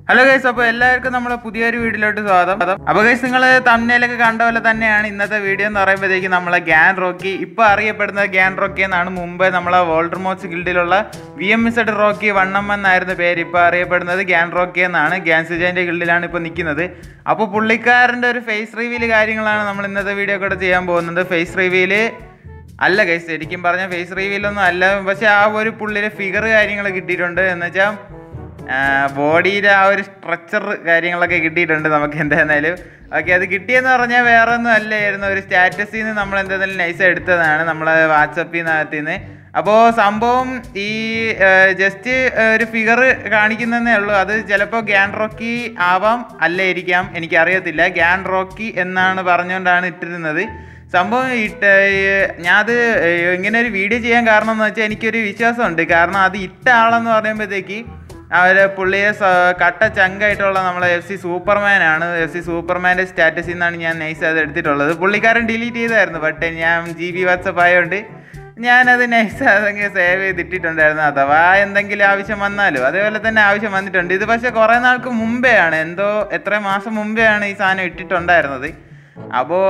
hello guys അപ്പോൾ എല്ലാവർക്കും നമ്മുടെ പുതിയൊരു വീഡിയോയിലോട്ട് സ്വാഗതം അപ്പോൾ ഗൈസ് നിങ്ങൾ തമ്മിലൊക്കെ കണ്ട പോലെ തന്നെയാണ് ഇന്നത്തെ വീഡിയോ എന്ന് പറയുമ്പോഴത്തേക്ക് നമ്മളെ ഗ്യാൻ റോക്കി ഇപ്പോൾ അറിയപ്പെടുന്നത് ഗ്യാൻ റോക്കി എന്നാണ് മുമ്പേ നമ്മളെ വോൾഡർമോസ് ഗിൽഡിലുള്ള വി എം എസ് എഡ് റോക്കി വണ്ണം എന്നായിരുന്നു പേര് ഇപ്പോൾ അറിയപ്പെടുന്നത് ഗ്യാൻ റോക്കി എന്നാണ് ഗ്യാൻ സുജാൻ്റെ ഗിൽഡിലാണ് ഇപ്പോൾ നിൽക്കുന്നത് അപ്പോൾ പുള്ളിക്കാരൻ്റെ ഒരു ഫേസ് റിവീൽ കാര്യങ്ങളാണ് നമ്മൾ ഇന്നത്തെ വീഡിയോ കൂടെ ചെയ്യാൻ പോകുന്നത് ഫേസ് റിവീല് അല്ല ഗൈസ് ശരിക്കും പറഞ്ഞാൽ ഫേസ് റിവീലൊന്നും അല്ല പക്ഷെ ആ ഒരു പുള്ളിയുടെ ഫിഗർ കാര്യങ്ങൾ കിട്ടിയിട്ടുണ്ട് എന്ന് വെച്ചാൽ ബോഡിയുടെ ആ ഒരു സ്ട്രക്ചർ കാര്യങ്ങളൊക്കെ കിട്ടിയിട്ടുണ്ട് നമുക്ക് എന്തായിരുന്നാലും ഓക്കെ അത് കിട്ടിയെന്ന് പറഞ്ഞാൽ വേറെ ഒന്നും അല്ലായിരുന്നു ഒരു സ്റ്റാറ്റസിൽ നിന്ന് നമ്മൾ എന്തായാലും നൈസ് എടുത്തതാണ് നമ്മളെ വാട്സപ്പിൽ നിന്നകത്ത് നിന്ന് അപ്പോൾ സംഭവം ഈ ജസ്റ്റ് ഒരു ഫിഗർ കാണിക്കുന്നതേ ഉള്ളൂ അത് ചിലപ്പോൾ ഗ്യാൻ റോക്കി ആവാം അല്ലായിരിക്കാം എനിക്കറിയത്തില്ല ഗ്യാൻ റോക്കി എന്നാണ് പറഞ്ഞുകൊണ്ടാണ് ഇട്ടിരുന്നത് സംഭവം ഇട്ട് ഞാൻ അത് ഇങ്ങനെ ഒരു വീഡിയോ ചെയ്യാൻ കാരണം എന്ന് വെച്ചാൽ എനിക്കൊരു വിശ്വാസമുണ്ട് കാരണം അത് ഇട്ട ആളെന്ന് പറയുമ്പോഴത്തേക്ക് അവർ പുള്ളിയെ സ- കട്ട ചങ്കായിട്ടുള്ള നമ്മളെ എഫ് സി സൂപ്പർമാൻ ആണ് എഫ് സി സൂപ്പർമാൻ്റെ സ്റ്റാറ്റസിൽ നിന്നാണ് ഞാൻ നൈസ് അത് എടുത്തിട്ടുള്ളത് പുള്ളിക്കാരൻ ഡിലീറ്റ് ചെയ്തായിരുന്നു ബട്ട് ഞാൻ ജി ബി വാട്സപ്പ് ആയതുകൊണ്ട് ഞാനത് നൈസ് അതങ്ങ് സേവ് ചെയ്തിട്ടിട്ടുണ്ടായിരുന്നു അഥവാ എന്തെങ്കിലും ആവശ്യം വന്നാലും അതേപോലെ തന്നെ ആവശ്യം വന്നിട്ടുണ്ട് ഇത് പക്ഷേ കുറേ നാൾക്ക് മുമ്പേ ആണ് എന്തോ എത്ര മാസം മുമ്പേ ആണ് ഈ സാധനം ഇട്ടിട്ടുണ്ടായിരുന്നത് അപ്പോൾ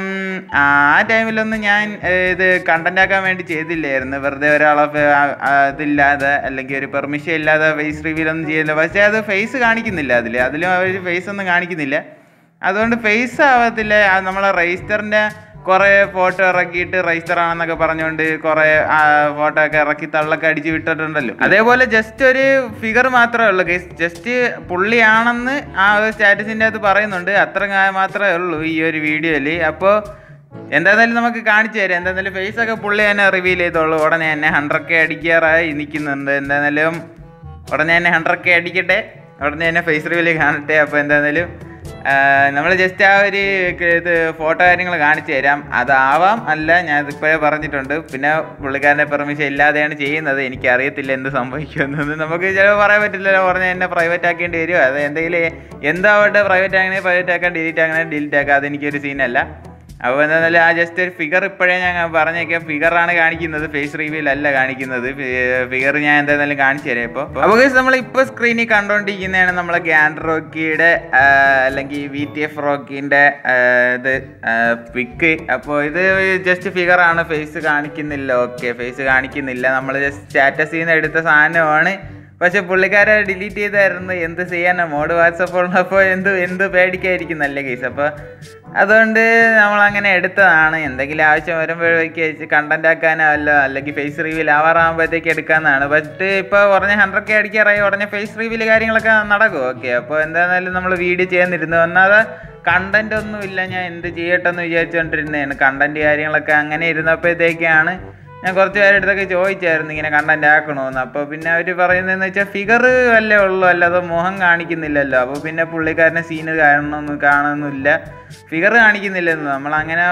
ആ ടൈമിലൊന്നും ഞാൻ ഏർ, ഇത് കണ്ടന്റ് ആക്കാൻ വേണ്ടി ചെയ്തില്ലായിരുന്നു വെറുതെ ഒരാളെ ഫെ- ആ- ആ ഇതില്ലാതെ അല്ലെങ്കിൽ ഒരു പെർമിഷൻ ഇല്ലാതെ ഫേസ് റിവീൽ ഒന്നും ചെയ്യില്ല പക്ഷേ അത് ഫേസ് കാണിക്കുന്നില്ല അതിൽ അതിലും അവർ ഫേസ് ഒന്നും കാണിക്കുന്നില്ല അതുകൊണ്ട് ഫേസ് ആവത്തില്ല ആ നമ്മളെ രജിസ്റ്ററിൻ്റെ കുറേ ഫോട്ടോ ഇറക്കിയിട്ട് രജിസ്റ്റർ ആണെന്നൊക്കെ പറഞ്ഞുകൊണ്ട് കുറേ ഫോട്ടോ ഒക്കെ ഇറക്കി തള്ളൊക്കെ അടിച്ച് വിട്ടിട്ടുണ്ടല്ലോ അതേപോലെ ജസ്റ്റ് ഒരു ഫിഗർ മാത്രമേ ഉള്ളൂ ജസ്റ്റ് പുള്ളിയാണെന്ന് ആ ഒരു സ്റ്റാറ്റസിൻ്റെ അകത്ത് പറയുന്നുണ്ട് അത്ര കാ- മാത്രമേ ഉള്ളൂ ഈ ഒരു വീഡിയോയിൽ അപ്പോൾ എന്തായാലും നമുക്ക് കാണിച്ചു തരാം എന്തായാലും ഫേസ് ഒക്കെ പുള്ളി തന്നെ റിവീൽ ചെയ്തോളൂ ഉടനെ തന്നെ ഹൺഡ്രഡ് കെ അടിക്കാറായി നിൽക്കുന്നുണ്ട് എന്തായാലും ഉടനെ തന്നെ ഹൺഡ്രഡ് കെ അടിക്കട്ടെ ഉടനെ തന്നെ ഫേസ് റിവീൽ കാണട്ടെ അപ്പോൾ എന്തായാലും നമ്മൾ ജസ്റ്റ് ആ ഒരു ക- ഇത് ഫോട്ടോ കാര്യങ്ങൾ കാണിച്ചു തരാം അതാവാം അല്ല ഞാൻ ഇപ്പോഴേ പറഞ്ഞിട്ടുണ്ട് പിന്നെ പുള്ളിക്കാരൻ്റെ പെർമിഷൻ ഇല്ലാതെയാണ് ചെയ്യുന്നത് എനിക്ക് അറിയത്തില്ല എന്ത് സംഭവിക്കുമെന്നത് നമുക്ക് ചിലപ്പോൾ പറയാൻ പറ്റില്ലല്ലോ പറഞ്ഞാൽ എന്നെ പ്രൈവറ്റ് ആക്കേണ്ടി വരുമോ അത് എന്തെങ്കിലും എന്താവട്ടെ പ്രൈവറ്റ് ആക്കണേ പ്രൈവറ്റ് ആക്കാൻ ഡിലീറ്റ് ആക്കണേ ഡിലീറ്റ് ആക്കാം അതെനിക്കൊരു സീനല്ല അപ്പോൾ എന്തായാലും ആ ജസ്റ്റ് ഒരു ഫിഗർ ഇപ്പോഴേ ഞാൻ പറഞ്ഞേക്കാം ഫിഗറാണ് കാണിക്കുന്നത് ഫേസ് റിവീൽ അല്ല കാണിക്കുന്നത് ഫിഗർ ഞാൻ എന്തായാലും കാണിച്ചു തരാം ഇപ്പോൾ അപ്പോൾ നമ്മൾ ഇപ്പോൾ സ്ക്രീനിൽ കണ്ടുകൊണ്ടിരിക്കുന്നതാണ് നമ്മളെ ഗ്യാൻ റോക്കിയുടെ അല്ലെങ്കിൽ വി ടി എഫ് റോക്കിൻ്റെ ഇത് പിക്ക് അപ്പോൾ ഇത് ജസ്റ്റ് ഫിഗറാണ് ഫേസ് കാണിക്കുന്നില്ല ഓക്കെ ഫേസ് കാണിക്കുന്നില്ല നമ്മൾ ജസ്റ്റ് സ്റ്റാറ്റസിൽ നിന്ന് എടുത്ത സാധനമാണ് പക്ഷെ പുള്ളിക്കാരെ ഡിലീറ്റ് ചെയ്തായിരുന്നു എന്ത് ചെയ്യാനാ മോഡ് വാട്സപ്പ് ഉള്ളപ്പോൾ എന്ത് എന്ത് പേടിക്കായിരിക്കും നല്ല കേസ് അപ്പോൾ അതുകൊണ്ട് നമ്മൾ അങ്ങനെ എടുത്തതാണ് എന്തെങ്കിലും ആവശ്യം വരുമ്പോഴേക്ക് വെച്ച് കണ്ടന്റ് ആക്കാനോ അല്ല അല്ലെങ്കിൽ ഫേസ് റിവീൽ ആവാറാകുമ്പോഴത്തേക്ക് എടുക്കാമെന്നാണ് ബട്ട് ഇപ്പോൾ ഉടനെ ഹൺഡ്രഡ് കെ അടിക്കാറായി ഉടനെ ഫേസ് റിവീൽ കാര്യങ്ങളൊക്കെ നടക്കും ഓക്കെ അപ്പോൾ എന്താണെന്നാലും നമ്മൾ വീഡിയോ ചെയ്യാനിരുന്നു ഒന്നാതെ കണ്ടന്റ് ഒന്നും ഇല്ല ഞാൻ എന്ത് ചെയ്യട്ടെ എന്ന് വിചാരിച്ചുകൊണ്ടിരുന്നതാണ് കണ്ടന്റ് കാര്യങ്ങളൊക്കെ അങ്ങനെ ഇരുന്നപ്പോഴത്തേക്കാണ് ഞാൻ കുറച്ച് പേരുടെ അടുത്തൊക്കെ ചോദിച്ചായിരുന്നു ഇങ്ങനെ കണ്ടന്റ് ആക്കണമെന്ന് അപ്പോൾ പിന്നെ അവർ പറയുന്നതെന്ന് വെച്ചാൽ ഫിഗർ അല്ലേ ഉള്ളൂ അല്ലാതെ മുഖം കാണിക്കുന്നില്ലല്ലോ അപ്പോൾ പിന്നെ പുള്ളിക്കാരനെ സീന് കാണണമെന്ന് കാണുന്നില്ല ഫിഗർ കാണിക്കുന്നില്ലെന്ന് നമ്മൾ അങ്ങനെ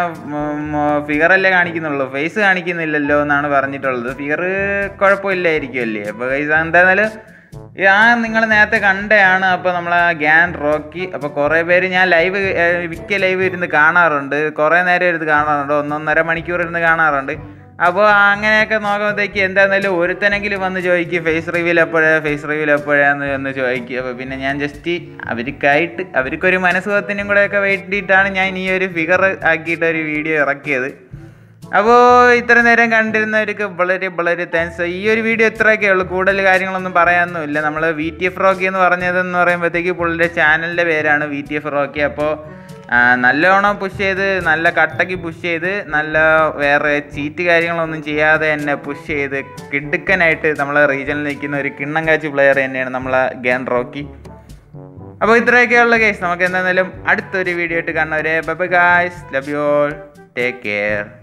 ഫിഗറല്ലേ കാണിക്കുന്നുള്ളൂ ഫേസ് കാണിക്കുന്നില്ലല്ലോ എന്നാണ് പറഞ്ഞിട്ടുള്ളത് ഫിഗർ കുഴപ്പമില്ലായിരിക്കുമല്ലേ അപ്പോൾ ഫേസ് എന്തായാലും ആ നിങ്ങൾ നേരത്തെ കണ്ടയാണ് അപ്പോൾ നമ്മളെ ഗ്യാൻ റോക്കി അപ്പോൾ കുറേ പേര് ഞാൻ ലൈവ് മിക്ക ലൈവ് ഇരുന്ന് കാണാറുണ്ട് കുറേ നേരം ഇരുന്ന് കാണാറുണ്ട് ഒന്നൊന്നര മണിക്കൂർ ഇരുന്ന് കാണാറുണ്ട് അപ്പോൾ അങ്ങനെയൊക്കെ നോക്കുമ്പോഴത്തേക്ക് എന്തായിരുന്നാലും ഒരുത്തനെങ്കിലും വന്ന് ചോദിക്കും ഫേസ് റിവീൽ എപ്പോഴാ ഫേസ് റിവീൽ എപ്പോഴാന്ന് എന്ന് ചോദിക്കും അപ്പോൾ പിന്നെ ഞാൻ ജസ്റ്റ് അവർക്കായിട്ട് അവർക്കൊരു മനസ്സുഖത്തിനും കൂടെയൊക്കെ വേണ്ടിയിട്ടാണ് ഞാൻ ഈ ഒരു ഫിഗർ ആക്കിയിട്ട് ഒരു വീഡിയോ ഇറക്കിയത് അപ്പോൾ ഇത്ര നേരം കണ്ടിരുന്നവർക്ക് വളരെ വളരെ താങ്ക്സ് ഈ ഒരു വീഡിയോ ഇത്രയൊക്കെ ഉള്ളൂ കൂടുതൽ കാര്യങ്ങളൊന്നും പറയാനൊന്നുമില്ല നമ്മൾ വി ടി എഫ് റോക്കി എന്ന് പറഞ്ഞതെന്ന് പറയുമ്പോഴത്തേക്ക് പുള്ളിയുടെ ചാനലിൻ്റെ പേരാണ് വി ടി എഫ് റോക്കി അപ്പോൾ ആ, നല്ലോണം പുഷ് ചെയ്ത് നല്ല കട്ടക്ക് പുഷ് ചെയ്ത് നല്ല വേറെ ചീറ്റ് കാര്യങ്ങളൊന്നും ചെയ്യാതെ തന്നെ പുഷ് ചെയ്ത് കിടുക്കനായിട്ട് നമ്മളെ റീജിയനിൽ നിൽക്കുന്ന ഒരു കിണ്ണം കാച്ചി പ്ലെയർ തന്നെയാണ് നമ്മളെ ഗാൻ റോക്കി അപ്പോൾ ഇത്രയൊക്കെയുള്ള കേസ് നമുക്ക് എന്തായാലും അടുത്തൊരു വീഡിയോ ആയിട്ട് കാണുന്നവരെ bye guys love you all take care